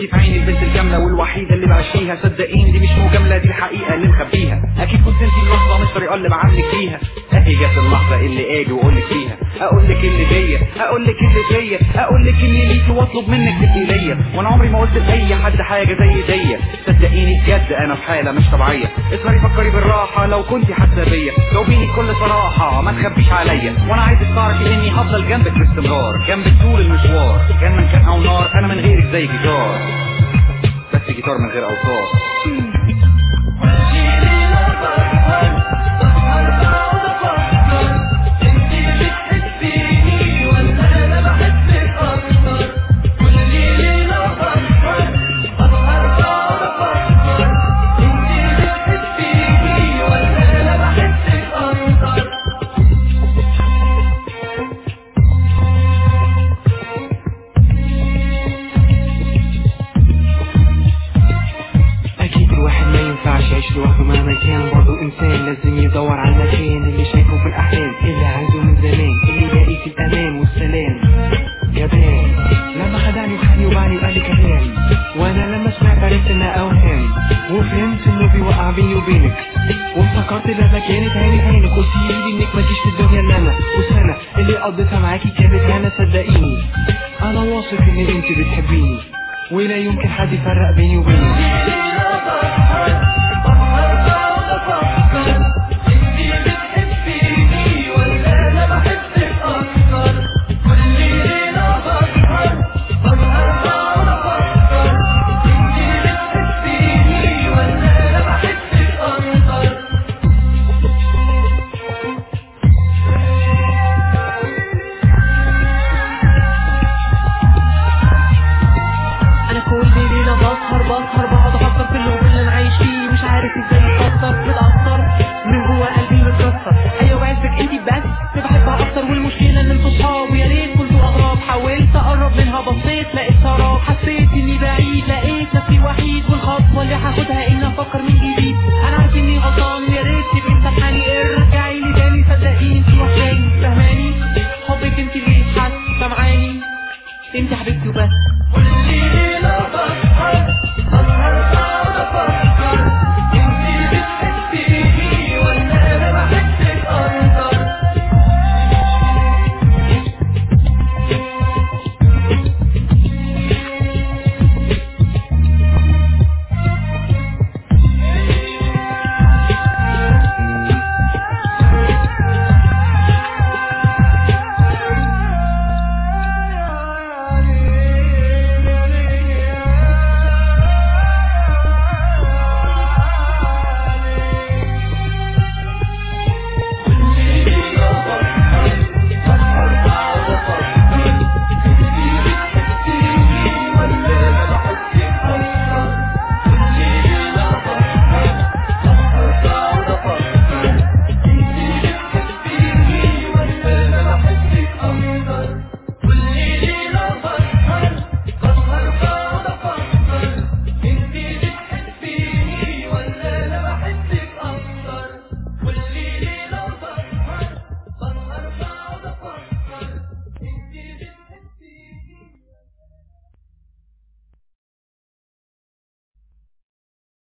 انت في عيني البنت الكاملة والوحيدة اللي بعيشيها صدقيني دي مش مجاملة دي الحقيقة اللي مخبيها اكيد كنت انت اللحظة مش طريقة اللي بعملك فيها اهي جت اللحظة اللي اجي واقولك فيها اقولك اللي بيا اقولك اللي فيا اقولك اللي ليكي واطلب منك تبقي ليا وانا عمري ما قلت لاي حد حاجة زي دي صدقيني بجد انا في حالة مش طبيعية اسمعي فكري بالراحة لو كنت حاسة بيا جاوبيني بكل صراحة ما تخبيش عليا وانا عايزك تعرفي اني هفضل جنبك باستمرار جنبك طول المشوار كان من كان او نار انا من غيرك زي جيتار بس جيتار من غير اوتار أكيد الواحد ما ينفعش يعيش لوحده مهما كان برضه إنسان لازم يدور على المكان اللي شايفه في الأحلام اللي عايزه من زمان اللي لاقي في الأمان والسلام جبان لما خدعني وخدني وبعني وقال لي كلام وأنا لما سمعت عرفت إنها أوهام وفهمت إنه بيوقع بيني وبينك وافتكرت لما كانت عيني عينك قلت لي إنك ما تجيش في الدنيا إلا أنا والسنة اللي قضيتها معاكي كانت هنا صدقيني أنا واثق إن أنت بتحبيني ولا يمكن حد يفرق بيني وبينك انا كل ليله بسهر بسهر بقعد افكر في اليوم اللي انا عايش فيه مش عارف ازاي اتاثر متاثر من جوه قلبي متكسر ايوه بعزك انت بس اللي بحبها اكتر والمشكله ان انتوا صحاب ويا ريت كنتوا اغراب حاولت اقرب منها بصيت لقيت سراب حسيت اني بعيد لقيت نفسي وحيد والخطوه اللي هاخدها اني افكر مين